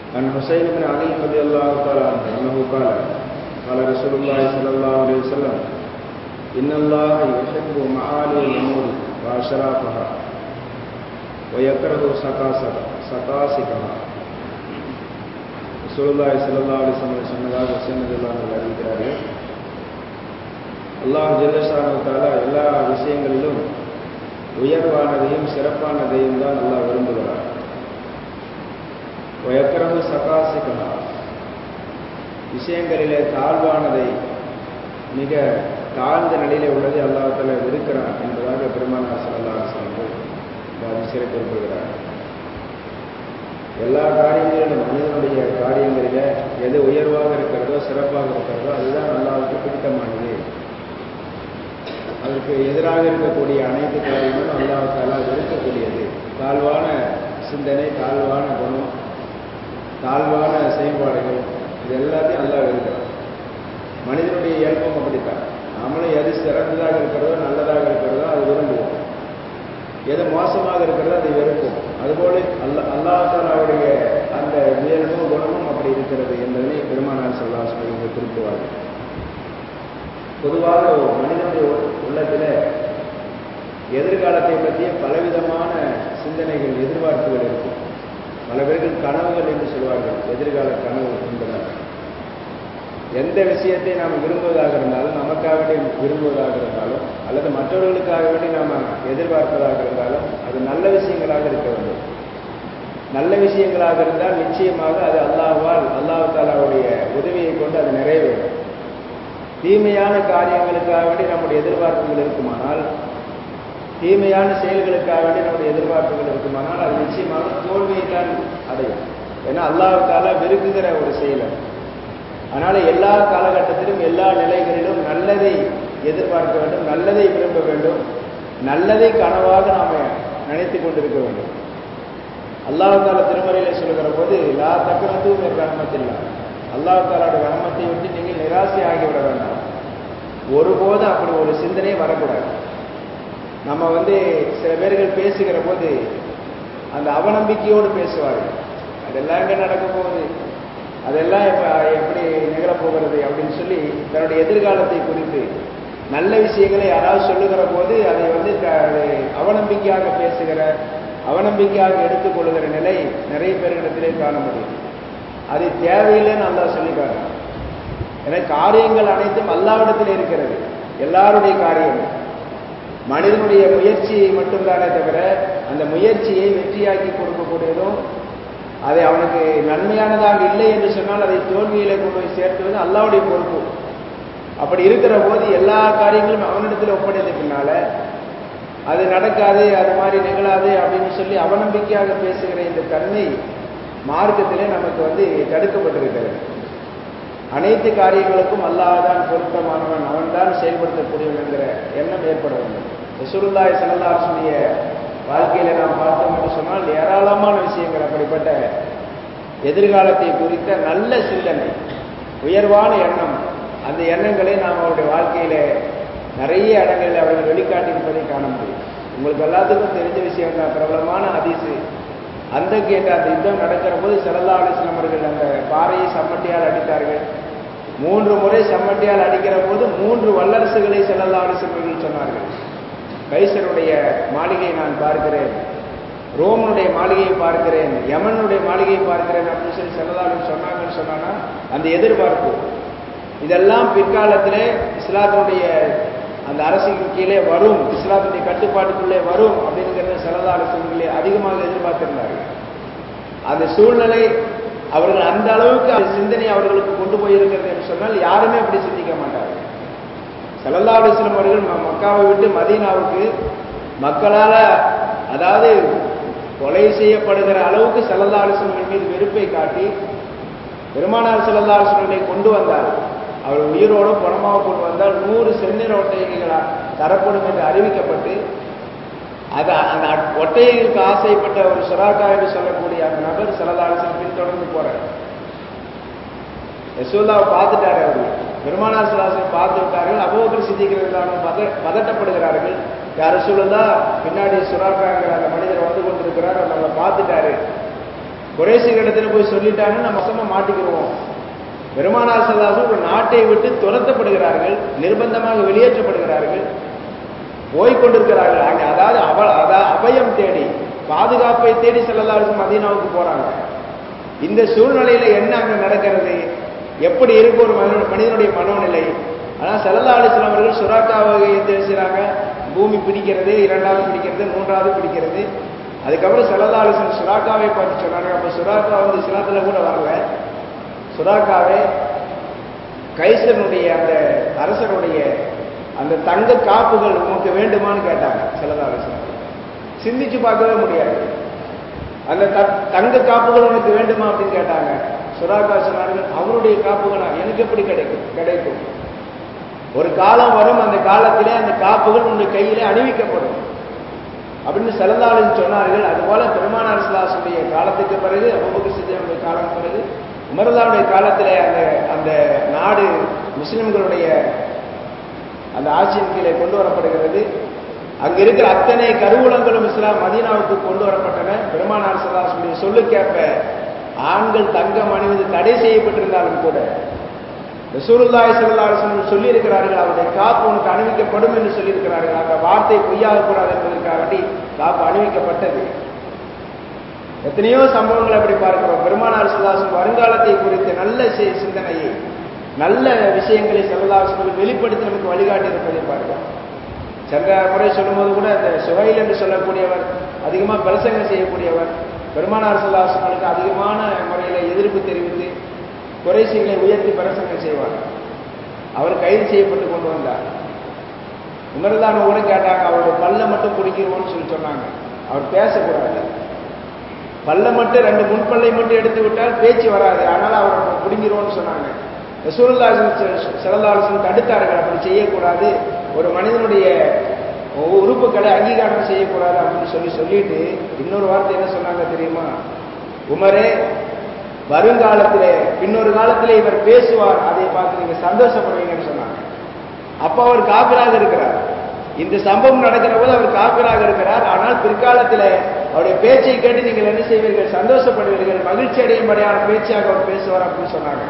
عن حسين بن علي رضي الله تعالى عنه أنه قال قال رسول الله صلى الله عليه وسلم إن الله يحب معالي الأمور وأشرافها ويكره سقاسك سقاسكها ரசூலுல்லாஹி ஸல்லல்லாஹு அலைஹி வஸல்லம் சொன்னதாக ஹுசைன் ரலியல்லாஹு அன்ஹு அறிவிக்கிறார்கள் அல்லாஹ் ஜல்லஷானு தஆலா எல்லா விஷயங்களிலும் உயர்வானதையும் சிறப்பானதையும் தான் அல்லாஹ் விரும்புகிறார் வயக்கரவு சகாசிகா விஷயங்களிலே தாழ்வானதை மிக தாழ்ந்த நிலையிலே உள்ளதை அல்லாஹால வெறுக்கிறான் என்பதாக பெருமானார் சல்லா சொல்லுங்கள் இந்த அதிசயத்தை குறிப்பிடுகிறார் எல்லா காரியங்களிலும் மனிதனுடைய காரியங்களில எது உயர்வாக இருக்கிறதோ சிறப்பாக இருக்கிறதோ அதுதான் அல்லாவுக்கு பிடித்தமானது அதற்கு எதிராக இருக்கக்கூடிய அனைத்து காரியங்களும் அல்லாஹாலா வெறுக்கக்கூடியது தாழ்வான சிந்தனை தாழ்வான குணம் தாழ்வான செயல்பாடுகள் இது எல்லாத்தையும் அல்லா வெறுக்கிறான் மனிதனுடைய இயல்பம் அப்படித்தான் நம்மளும் எது சிறந்ததாக இருக்கிறதோ நல்லதாக இருக்கிறதோ அது விரும்புவோம் எது மோசமாக இருக்கிறதோ அதை வெறுப்போம் அதுபோல அல்ல அல்லாஹாலாவுடைய அந்த இயல்பும் குணமும் அப்படி இருக்கிறது என்பதனை பெருமானார் சொல்லா சொல்லி குறிப்புவார்கள் பொதுவாக மனிதனுடைய உள்ளத்தில் எதிர்காலத்தை பற்றிய பலவிதமான சிந்தனைகள் எதிர்பார்ப்புகள் இருக்கும் பல பேர்கள் கனவுகள் என்று சொல்வார்கள் எதிர்கால கனவு என்பதாக எந்த விஷயத்தை நாம் விரும்புவதாக இருந்தாலும் நமக்காக வேண்டி விரும்புவதாக இருந்தாலும் அல்லது மற்றவர்களுக்காக வேண்டி நாம் எதிர்பார்ப்பதாக இருந்தாலும் அது நல்ல விஷயங்களாக இருக்க வேண்டும் நல்ல விஷயங்களாக இருந்தால் நிச்சயமாக அது அல்லாஹால் அல்லாஹ் தாலாவுடைய உதவியை கொண்டு அது நிறைவேறும் தீமையான காரியங்களுக்காக வேண்டி நம்முடைய எதிர்பார்ப்புகள் இருக்குமானால் தீமையான செயல்களுக்காக வேண்டி நம்முடைய எதிர்பார்ப்புகள் இருக்குமானால் அது நிச்சயமாக தோல்வியை தான் அடையும் ஏன்னா அல்லாவுக்கால வெறுக்குகிற ஒரு செயலர் அதனால எல்லா காலகட்டத்திலும் எல்லா நிலைகளிலும் நல்லதை எதிர்பார்க்க வேண்டும் நல்லதை விரும்ப வேண்டும் நல்லதை கனவாக நாம நினைத்து கொண்டிருக்க வேண்டும் அல்லாஹால திருமறையில சொல்லுகிற போது லா தக்கனத்தும் ரஹமத்தில்லா அல்லாஹாலோட ரஹமத்தை விட்டு நீங்கள் நிராசை ஆகிவிட வேண்டாம் ஒருபோதும் அப்படி ஒரு சிந்தனை வரக்கூடாது நம்ம வந்து சில பேர்கள் பேசுகிற போது அந்த அவநம்பிக்கையோடு பேசுவார்கள் அதெல்லாம் எங்க நடக்க போகுது அதெல்லாம் இப்ப எப்படி நிகழப்போகிறது அப்படின்னு சொல்லி தன்னுடைய எதிர்காலத்தை குறித்து நல்ல விஷயங்களை யாராவது சொல்லுகிற போது அதை வந்து அவநம்பிக்கையாக பேசுகிற அவநம்பிக்கையாக எடுத்துக்கொள்ளுகிற நிலை நிறைய பேர்களிடத்திலே காண முடியும் அது தேவையில்லைன்னு அல்லா சொல்லிக்காங்க ஏன்னா காரியங்கள் அனைத்தும் அல்லாவிடத்தில் இருக்கிறது எல்லாருடைய காரியம் மனிதனுடைய முயற்சியை மட்டும்தானே தவிர அந்த முயற்சியை வெற்றியாக்கி கொடுக்கக்கூடியதும் அதை அவனுக்கு நன்மையானதாக இல்லை என்று சொன்னால் அதை தோல்வியில கொண்டு போய் சேர்த்துவது அல்லாவுடைய பொறுப்பு அப்படி இருக்கிற போது எல்லா காரியங்களும் அவனிடத்தில் ஒப்படைத்த பின்னால அது நடக்காது அது மாதிரி நிகழாது அப்படின்னு சொல்லி அவநம்பிக்கையாக பேசுகிற இந்த தன்மை மார்க்கத்திலே நமக்கு வந்து தடுக்கப்பட்டிருக்கிறது அனைத்து காரியங்களுக்கும் அல்லாஹ்தான் பொருத்தமானவன் அவன்தான் செயல்படுத்தக்கூடியவன் என்கிற எண்ணம் ஏற்பட வேண்டும் ரசூலுல்லாய் சல்லாசுடைய வாழ்க்கையில நாம் பார்த்தோம் என்று சொன்னால் ஏராளமான விஷயங்கள் அப்படிப்பட்ட எதிர்காலத்தை குறித்த நல்ல சிந்தனை உயர்வான எண்ணம் அந்த எண்ணங்களை நாம் அவருடைய வாழ்க்கையில நிறைய இடங்களில் அவர்கள் வெளிக்காட்டியிருப்பதை காண முடியும் உங்களுக்கு எல்லாத்துக்கும் தெரிஞ்ச விஷயம் தான் பிரபலமான அதிசு அந்த கேட்ட அந்த யுத்தம் நடக்கிற போது சரல்லா அலிஸ்லாம் அவர்கள் அந்த பாறையை சம்மட்டியால் அடித்தார்கள் மூன்று முறை சம்மட்டியால் அடிக்கிற போது மூன்று வல்லரசுகளை செல்லல்லா அலிஸ்லாம் அவர்கள் சொன்னார்கள் கைசருடைய மாளிகையை நான் பார்க்கிறேன் ரோமனுடைய மாளிகையை பார்க்கிறேன் யமனுடைய மாளிகையை பார்க்கிறேன் அப்படின்னு சொல்லி செல்லதாலும் சொன்னாங்கன்னு சொன்னான்னா அந்த எதிர்பார்ப்பு இதெல்லாம் பிற்காலத்திலே இஸ்லாத்தினுடைய அந்த அரசுக்கு கீழே வரும் இஸ்லாத்துடைய கட்டுப்பாட்டுக்குள்ளே வரும் அப்படிங்கிறத செல்லதா அரசுகளே அதிகமாக எதிர்பார்த்திருந்தார்கள் அந்த சூழ்நிலை அவர்கள் அந்த அளவுக்கு அந்த சிந்தனை அவர்களுக்கு கொண்டு போயிருக்கிறது என்று சொன்னால் யாருமே அப்படி சிந்திக்க மாட்டார்கள் சல்லல்லா அலிஸ்லம் அவர்கள் மக்காவை விட்டு மதீனாவுக்கு மக்களால அதாவது கொலை செய்யப்படுகிற அளவுக்கு சல்லல்லா அலிஸ்லங்கள் மீது வெறுப்பை காட்டி பெருமானார் சல்லல்லா அலிஸ்லங்களை கொண்டு வந்தார் அவர் உயிரோடு பணமாக கொண்டு வந்தால் நூறு செந்நிற ஒட்டகைகளா தரப்படும் என்று அறிவிக்கப்பட்டு அது அந்த ஒட்டகைகளுக்கு ஆசைப்பட்ட ஒரு சுராக்கா என்று சொல்லக்கூடிய அந்த நபர் சல்லல்லா அலிஸ்லம் பின்தொடர்ந்து போறார் யசோதாவை பார்த்துட்டாரு அவர்கள் பெருமானார் சலாசன் பார்த்து விட்டார்கள் அபோகர் சித்திக்கிறாங்க பத பதட்டப்படுகிறார்கள் யார் சொல்லதா பின்னாடி சுறாக்காங்கிற அந்த மனிதர் வந்து கொண்டிருக்கிறார் நம்மளை பார்த்துட்டாரு குறைசிகளிடத்துல போய் சொல்லிட்டாங்கன்னு நம்ம வசமா மாட்டிக்கிடுவோம் பெருமானார் சல்லாசன் ஒரு நாட்டை விட்டு துரத்தப்படுகிறார்கள் நிர்பந்தமாக வெளியேற்றப்படுகிறார்கள் போய்கொண்டிருக்கிறார்கள் அங்க அதாவது அவ அதாவது அபயம் தேடி பாதுகாப்பை தேடி செல்லலாசன் மதீனாவுக்கு போறாங்க இந்த சூழ்நிலையில என்ன அங்க நடக்கிறது எப்படி இருக்கும் ஒரு மனிதனுடைய மனோநிலை ஆனால் செல்லல்லா அலிஸ்லாம் அவர்கள் சுராக்காவை தெரிஞ்சுறாங்க பூமி பிடிக்கிறது இரண்டாவது பிடிக்கிறது மூன்றாவது பிடிக்கிறது அதுக்கப்புறம் செல்லல்லா அலிஸ்லாம் சுராக்காவை பார்த்து சொன்னாங்க அப்போ சுராக்கா வந்து இஸ்லாத்துல கூட வரல சுராக்காவே கைசனுடைய அந்த அரசனுடைய அந்த தங்க காப்புகள் உனக்கு வேண்டுமான்னு கேட்டாங்க செல்லல்லா அலிஸ்லாம் சிந்திச்சு பார்க்கவே முடியாது அந்த தங்க காப்புகள் உனக்கு வேண்டுமா அப்படின்னு கேட்டாங்க சுராக்கா சொன்னார்கள் அவருடைய காப்புகளா எனக்கு எப்படி கிடைக்கும் கிடைக்கும் ஒரு காலம் வரும் அந்த காலத்திலே அந்த காப்புகள் உன்னுடைய கையிலே அணிவிக்கப்படும் அப்படின்னு செலந்தாளின் சொன்னார்கள் அதுபோல பெருமானார் சிலாசுடைய காலத்துக்கு பிறகு அபுபக்கர் சித்தியனுடைய காலம் பிறகு உமர்தாவுடைய காலத்திலே அந்த அந்த நாடு முஸ்லிம்களுடைய அந்த ஆட்சியின் கீழே கொண்டு வரப்படுகிறது அங்க இருக்கிற அத்தனை கருவூலங்களும் இஸ்லாம் மதீனாவுக்கு கொண்டு வரப்பட்டன பெருமானார் சல்லாசுடைய சொல்லுக்கேற்ப ஆண்கள் தங்கம் அணிவது தடை செய்யப்பட்டிருந்தாலும் கூட ரசூலுல்லாய் சல்லாஹன் சொல்லி இருக்கிறார்கள் அவருடைய காப்பு உனக்கு அணிவிக்கப்படும் என்று சொல்லியிருக்கிறார்கள் அந்த வார்த்தை பொய்யாக கூடாது என்பதற்காக வேண்டி காப்பு அணிவிக்கப்பட்டது எத்தனையோ சம்பவங்கள் அப்படி பார்க்கிறோம் பெருமானார் சுல்லாசன் வருங்காலத்தை குறித்த நல்ல சிந்தனையை நல்ல விஷயங்களை செல்லதாசன் வெளிப்படுத்தி நமக்கு வழிகாட்டி இருப்பதை பார்க்கிறோம் சென்ற முறை சொல்லும்போது கூட இந்த சுகைல் என்று சொல்லக்கூடியவர் அதிகமாக பிரசங்கம் செய்யக்கூடியவர் பெருமானார் சொல்லாசனுக்கு அதிகமான முறையில் எதிர்ப்பு தெரிவித்து குறைசிகளை உயர்த்தி பிரசங்கம் செய்வார் அவர் கைது செய்யப்பட்டு கொண்டு வந்தார் உமர்தான கூட கேட்டாங்க அவருடைய பல்ல மட்டும் பிடிக்கிறோம்னு சொல்லி சொன்னாங்க அவர் பேசக்கூடாது பல்ல மட்டும் ரெண்டு முன்பல்லை மட்டும் எடுத்து விட்டால் பேச்சு வராது ஆனால் அவர் பிடிங்கிறோம்னு சொன்னாங்க ரசூலுல்லாஹன் செலந்தாலசன் தடுத்தார்கள் அப்படி செய்யக்கூடாது ஒரு மனிதனுடைய உறுப்புகளை அங்கீகாரம் செய்யக்கூடாது அப்படின்னு சொல்லி சொல்லிட்டு இன்னொரு வார்த்தை என்ன சொன்னாங்க தெரியுமா உமரே வருங்காலத்திலே பின்னொரு காலத்திலே இவர் பேசுவார் அதை பார்த்து நீங்க சந்தோஷப்படுவீங்கன்னு சொன்னாங்க அப்ப அவர் காப்பிராக இருக்கிறார் இந்த சம்பவம் நடக்கிற போது அவர் காப்பிராக இருக்கிறார் ஆனால் பிற்காலத்தில் அவருடைய பேச்சை கேட்டு நீங்கள் என்ன செய்வீர்கள் சந்தோஷப்படுவீர்கள் மகிழ்ச்சி அடையும்படியான பேச்சாக அவர் பேசுவார் அப்படின்னு சொன்னாங்க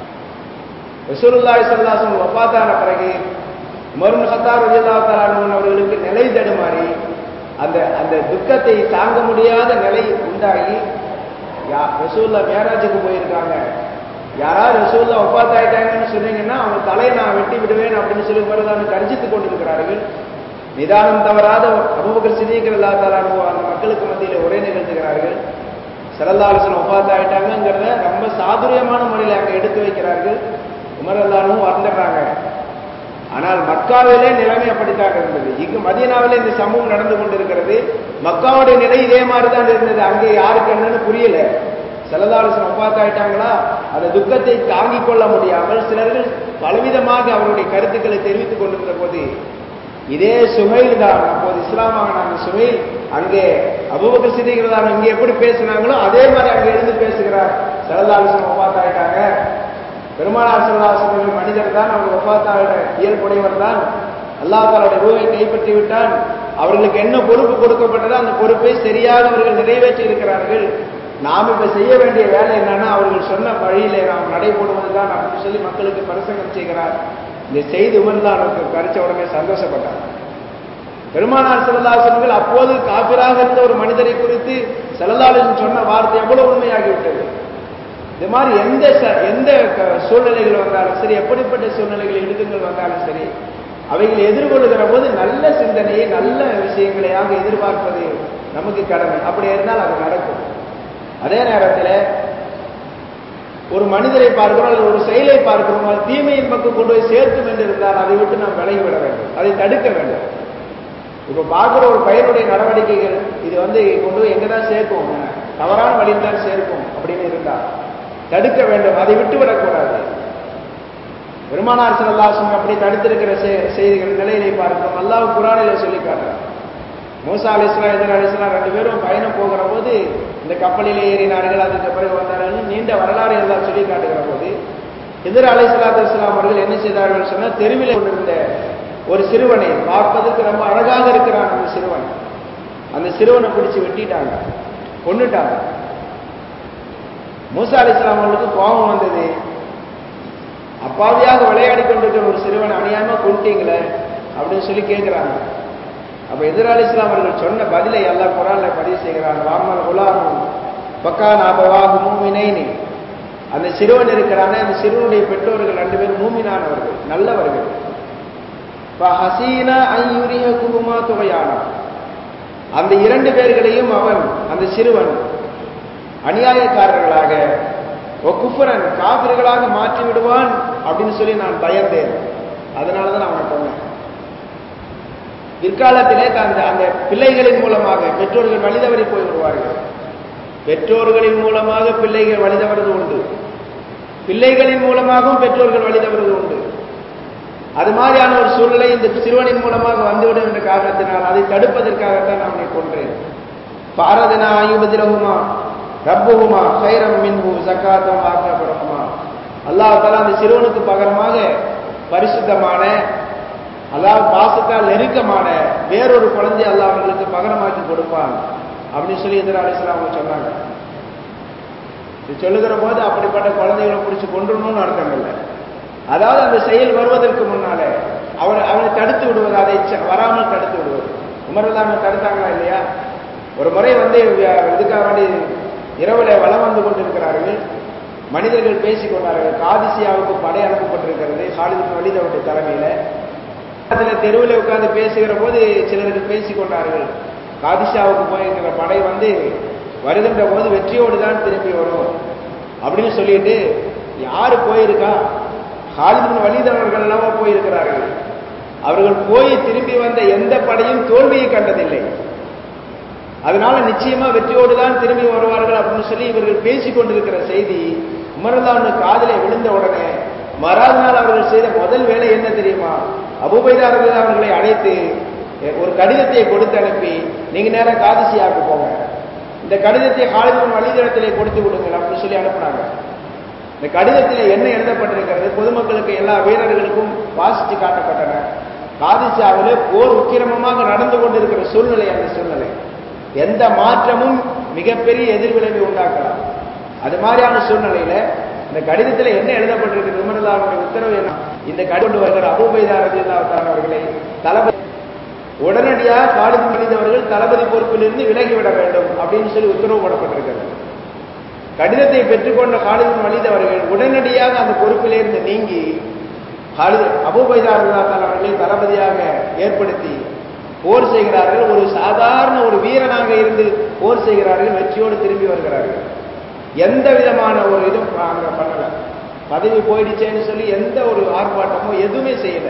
ரசூலுல்லாய் சல்லாசன் ஒப்பாத்தான பிறகு மருண் சத்தார் விஜயதாத்தாரானவன் அவர்களுக்கு நிலை தடுமாறி அந்த அந்த துக்கத்தை தாங்க முடியாத நிலை உண்டாகி ரசூல்லா மேராஜுக்கு போயிருக்காங்க யாராவது ரசூல்லா ஒப்பாத்தாயிட்டாங்கன்னு சொன்னீங்கன்னா அவங்க தலையை நான் வெட்டி விடுவேன் அப்படின்னு சொல்லி மருதான கர்ஜித்துக் கொண்டிருக்கிறார்கள் நிதானம் தவறாத அபுபக்கர் சிதிக்கிறதா தாரானோ அந்த மக்களுக்கு மத்தியில் உரை நிகழ்த்துகிறார்கள் சிறந்தாலோசனை ஒப்பாத்தாயிட்டாங்கிறத ரொம்ப சாதுரியமான முறையில் அங்கே எடுத்து வைக்கிறார்கள் உமரல்லானும் வந்துடுறாங்க ஆனால் மக்காவிலே நிலைமை அப்படித்தான் இருந்தது இங்கு மதீனாவிலே இந்த சம்பவம் நடந்து கொண்டிருக்கிறது மக்காவுடைய நிலை இதே மாதிரி தான் இருந்தது அங்கே யாருக்கு என்னன்னு புரியல செலதாலோசனை ஒப்பாத்தாயிட்டாங்களா அந்த துக்கத்தை தாங்கிக் கொள்ள முடியாமல் சிலர்கள் பலவிதமாக அவருடைய கருத்துக்களை தெரிவித்துக் கொண்டிருந்த போது இதே சுகைல் தான் அப்போது இஸ்லாமாக நாங்கள் சுகைல் அங்கே அபுபக்க சிதிகிறதான இங்கே எப்படி பேசினாங்களோ அதே மாதிரி அங்கே எழுந்து பேசுகிறார் செலதாலோசனை ஒப்பாத்தாயிட்டாங்க பெருமானார் செல்லாசர்கள் மனிதர் தான் அவர் ஒப்பாத்தாவோட இயல்புடையவர் தான் அல்லாஹாலுடைய ரூவை கைப்பற்றி விட்டான் அவர்களுக்கு என்ன பொறுப்பு கொடுக்கப்பட்டதோ அந்த பொறுப்பை சரியாக அவர்கள் நிறைவேற்றி இருக்கிறார்கள் நாம் இப்ப செய்ய வேண்டிய வேலை என்னன்னா அவர்கள் சொன்ன வழியில நாம் நடைபோடுவதுதான் அப்படின்னு சொல்லி மக்களுக்கு பிரசங்கம் செய்கிறார் இந்த செய்தி உமர்லானுக்கு கரைச்ச உடனே சந்தோஷப்பட்டார் பெருமானார் செல்லதாசன்கள் அப்போது காப்பிராக இருந்த ஒரு மனிதரை குறித்து செல்லதாளன் சொன்ன வார்த்தை எவ்வளவு உண்மையாகிவிட்டது இது மாதிரி எந்த எந்த சூழ்நிலைகள் வந்தாலும் சரி எப்படிப்பட்ட சூழ்நிலைகள் இடுக்கங்கள் வந்தாலும் சரி அவைகளை எதிர்கொள்ளுகிற போது நல்ல சிந்தனையை நல்ல விஷயங்களையாக எதிர்பார்ப்பது நமக்கு கடமை அப்படி இருந்தால் அது நடக்கும் அதே நேரத்தில் ஒரு மனிதரை பார்க்கிறோம் அல்லது ஒரு செயலை பார்க்கிறோம் அது தீமையின் பக்கம் கொண்டு போய் சேர்க்கும் என்று இருந்தால் அதை விட்டு நாம் விலகிவிட வேண்டும் அதை தடுக்க வேண்டும் இப்ப பார்க்கிற ஒரு பையனுடைய நடவடிக்கைகள் இது வந்து கொண்டு போய் எங்க தான் சேர்க்கும் தவறான வழியில் தான் சேர்க்கும் அப்படின்னு இருந்தா தடுக்க வேண்டும் அதை விட்டு விடக்கூடாது பெருமானார் சல்லாசம் அப்படி தடுத்திருக்கிற செய்திகள் நிலையிலே பார்க்கிறோம் அல்லாஹ் குரானில சொல்லி காட்டுறார் மூசா அலி இஸ்லாம் எதிர் அலி இஸ்லாம் ரெண்டு பேரும் பயணம் போகிற போது இந்த கப்பலிலே ஏறினார்கள் அதுக்கு பிறகு வந்தார்கள் நீண்ட வரலாறு எல்லாம் சொல்லி காட்டுகிற போது எதிர் அலி சலாத்து இஸ்லாம் அவர்கள் என்ன செய்தார்கள் சொன்னால் தெருவில் கொண்டிருந்த ஒரு சிறுவனை பார்ப்பதற்கு ரொம்ப அழகாக இருக்கிறான் அந்த சிறுவன் அந்த சிறுவனை பிடிச்சு வெட்டிட்டாங்க கொண்டுட்டாங்க மூசா அலி இஸ்லாம் அவர்களுக்கு கோபம் வந்தது அப்பாவியாக விளையாடி கொண்டிருக்கிற ஒரு சிறுவனை அநியாயமா கொண்டீங்களே அப்படின்னு சொல்லி கேட்கிறாங்க அப்ப எதிராளி இஸ்லாம் அவர்கள் சொன்ன பதிலை எல்லா குரான்ல பதிவு செய்கிறாங்க வாமல் குலாமும் பக்கான் அபவாகு மூமினைனி அந்த சிறுவன் இருக்கிறானே அந்த சிறுவனுடைய பெற்றோர்கள் ரெண்டு பேரும் மூமினானவர்கள் நல்லவர்கள் ஹசீனா ஐயுரிய குருமா துவையானா அந்த இரண்டு பேர்களையும் அவன் அந்த சிறுவன் அநியாயக்காரர்களாக குஃபரன் காவிர்களாக மாற்றி விடுவான் அப்படின்னு சொல்லி நான் பயந்தேன் அதனால தான் அவனை கொண்டேன் பிற்காலத்திலே அந்த அந்த பிள்ளைகளின் மூலமாக பெற்றோர்கள் வழிதவறி போய் விடுவார்கள் பெற்றோர்களின் மூலமாக பிள்ளைகள் வழிதவறது உண்டு பிள்ளைகளின் மூலமாகவும் பெற்றோர்கள் வழிதவறது உண்டு அது மாதிரியான ஒரு சூழ்நிலை இந்த சிறுவனின் மூலமாக வந்துவிடும் என்ற காரணத்தினால் அதை தடுப்பதற்காகத்தான் நான் அவனை கொன்றேன் பாரதனா ஆயுபதிரகுமா ரப்புகுமா கைரம் மின்பு சக்காத்தம் ஆக்கப்படகுமா அல்லாஹால அந்த சிறுவனுக்கு பகரமாக பரிசுத்தமான அல்லாஹ் பாசத்தால் நெருக்கமான வேறொரு குழந்தை அல்லாஹ் அவர்களுக்கு பகரமாக்கி கொடுப்பான் அப்படின்னு சொல்லி எதிர அலிஸ்லாம் அவங்க சொன்னாங்க இது சொல்லுகிற போது அப்படிப்பட்ட குழந்தைகளை பிடிச்சி கொண்டுணும்னு அர்த்தம் இல்லை அதாவது அந்த செயல் வருவதற்கு முன்னாலே அவனை அவனை தடுத்து விடுவது அதை வராமல் தடுத்து விடுவது உமரெல்லாம் தடுத்தாங்களா இல்லையா ஒரு முறை வந்து இதுக்காக வேண்டி இரவுல வளம் வந்து கொண்டிருக்கிறார்கள் மனிதர்கள் பேசிக் கொண்டார்கள் காதிசியாவுக்கு படை அனுப்பப்பட்டிருக்கிறது ஹாலிதின் வழிதவருடைய தலைமையில அதில் தெருவில் உட்கார்ந்து பேசுகிற போது சிலர்கள் பேசிக் கொண்டார்கள் காதிஷாவுக்கு போயிருக்கிற படை வந்து வருகின்ற போது வெற்றியோடு தான் திரும்பி வரும் அப்படின்னு சொல்லிட்டு யாரு போயிருக்கா ஹாலிதின் வழிதவர்கள் எல்லாமோ போயிருக்கிறார்கள் அவர்கள் போய் திரும்பி வந்த எந்த படையும் தோல்வியை கண்டதில்லை அதனால நிச்சயமா வெற்றியோடு தான் திரும்பி வருவார்கள் அப்படின்னு சொல்லி இவர்கள் பேசிக் கொண்டிருக்கிற செய்தி உமரல்லான்னு காதலை விழுந்த உடனே மறாத நாள் அவர்கள் செய்த முதல் வேலை என்ன தெரியுமா அபுபைதாரர்கள் அவர்களை அழைத்து ஒரு கடிதத்தை கொடுத்து அனுப்பி நீங்க நேரம் காதிசியாவுக்கு போங்க இந்த கடிதத்தை ஹாலிதின் வழிதளத்திலே கொடுத்து விடுங்கள் அப்படின்னு சொல்லி அனுப்புனாங்க இந்த கடிதத்தில் என்ன எழுதப்பட்டிருக்கிறது பொதுமக்களுக்கு எல்லா வீரர்களுக்கும் வாசித்து காட்டப்பட்டன காதிசாவில் போர் உக்கிரமமாக நடந்து கொண்டிருக்கிற சூழ்நிலை அந்த சூழ்நிலை எந்த மாற்றமும் மிகப்பெரிய எதிர்விளைவை உண்டாக்கலாம் அது மாதிரியான சூழ்நிலையில இந்த கடிதத்தில் என்ன எழுதப்பட்டிருக்கு விமரதாவுடைய உத்தரவு என்ன இந்த கடிதம் வருகிற அபுபைதாரதில்லாத்தான அவர்களை தளபதி உடனடியாக காலிது மனிதவர்கள் தளபதி பொறுப்பிலிருந்து விலகிவிட வேண்டும் அப்படின்னு சொல்லி உத்தரவு போடப்பட்டிருக்கிறது கடிதத்தை பெற்றுக்கொண்ட காலிதின் வலித் அவர்கள் உடனடியாக அந்த பொறுப்பிலிருந்து நீங்கி காலிது அபுபைதாரதில்லாத்தான அவர்களை தளபதியாக ஏற்படுத்தி போர் செய்கிறார்கள் ஒரு சாதாரண ஒரு வீரனாக இருந்து போர் செய்கிறார்கள் வெற்றியோடு திரும்பி வருகிறார்கள் எந்த விதமான ஒரு இதுவும் அங்க பண்ணல பதவி போயிடுச்சேன்னு சொல்லி எந்த ஒரு ஆர்ப்பாட்டமோ எதுவுமே செய்யல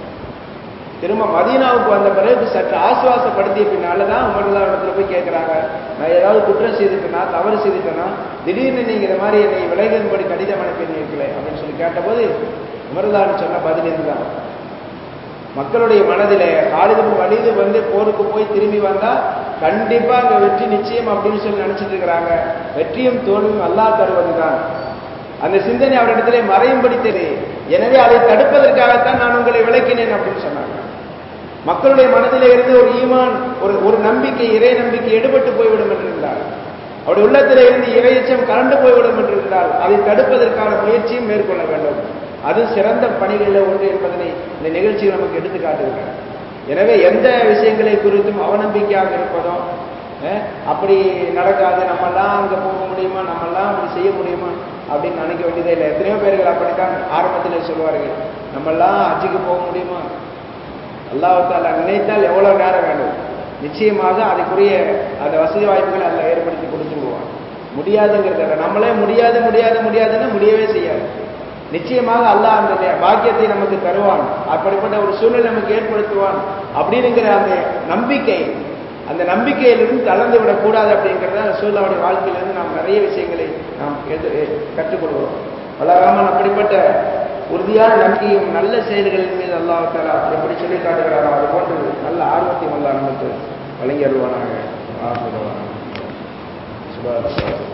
திரும்ப மதீனாவுக்கு வந்த பிறகு சற்று ஆசுவாசப்படுத்திய பின்னால தான் உமர்லா இடத்துல போய் கேட்குறாங்க நான் ஏதாவது குற்றம் செய்துட்டேனா தவறு செய்துட்டேனா திடீர்னு நீங்க இந்த மாதிரி என்னை விலகின்படி கடிதம் அனுப்பினீர்களே அப்படின்னு சொல்லி கேட்டபோது உமர்லான்னு சொன்ன பதில் இதுதான் மக்களுடைய மனதில் காலிதம் வலிது வந்து போருக்கு போய் திரும்பி வந்தா கண்டிப்பா அங்க வெற்றி நிச்சயம் அப்படின்னு சொல்லி நினைச்சிட்டு இருக்கிறாங்க வெற்றியும் தோல்வியும் அல்லா தருவதுதான் அந்த சிந்தனை அவரிடத்திலே மறையும்படி தெரியும் எனவே அதை தடுப்பதற்காகத்தான் நான் உங்களை விளக்கினேன் அப்படின்னு சொன்னாங்க மக்களுடைய மனதிலே இருந்து ஒரு ஈமான் ஒரு ஒரு நம்பிக்கை இறை நம்பிக்கை எடுபட்டு போய்விடும் என்றிருந்தால் அவருடைய உள்ளத்திலே இருந்து இறையச்சம் கலண்டு போய்விடும் என்றிருந்தால் அதை தடுப்பதற்கான முயற்சியும் மேற்கொள்ள வேண்டும் அது சிறந்த பணிகளில் ஒன்று என்பதனை இந்த நிகழ்ச்சி நமக்கு எடுத்து காட்டுகிறார் எனவே எந்த விஷயங்களை குறித்தும் அவநம்பிக்கையாக இருப்பதும் அப்படி நடக்காது நம்மெல்லாம் அங்கே போக முடியுமா நம்மெல்லாம் அப்படி செய்ய முடியுமா அப்படின்னு நினைக்க வேண்டியதே இல்லை எத்தனையோ பேர்கள் அப்படித்தான் ஆரம்பத்தில் சொல்லுவார்கள் நம்மெல்லாம் அஜிக்கு போக முடியுமா அல்லாஹால நினைத்தால் எவ்வளவு நேரம் வேண்டும் நிச்சயமாக அதுக்குரிய அந்த வசதி வாய்ப்புகளை அல்ல ஏற்படுத்தி கொடுத்து விடுவான் முடியாதுங்கிறத நம்மளே முடியாது முடியாது முடியாதுன்னு முடியவே செய்யாது நிச்சயமாக அல்லாஹ் அந்த பாக்கியத்தை நமக்கு தருவான் அப்படிப்பட்ட ஒரு சூழ்நிலை நமக்கு ஏற்படுத்துவான் அப்படிங்கிற அந்த நம்பிக்கை அந்த நம்பிக்கையிலிருந்து தளர்ந்து விடக்கூடாது அப்படிங்கிறத சூழ்நிலையுடைய வாழ்க்கையிலிருந்து நாம் நிறைய விஷயங்களை நாம் கற்றுக்கொள்கிறோம் வளராமல் அப்படிப்பட்ட உறுதியான நம்பிக்கையும் நல்ல செயல்களின் மீது அல்லாஹாலா எப்படி சொல்லி காட்டுகிறாரோ அது போன்று நல்ல ஆர்வத்தையும் அல்லா நமக்கு வழங்கி அருவானாங்க சுபாஷ்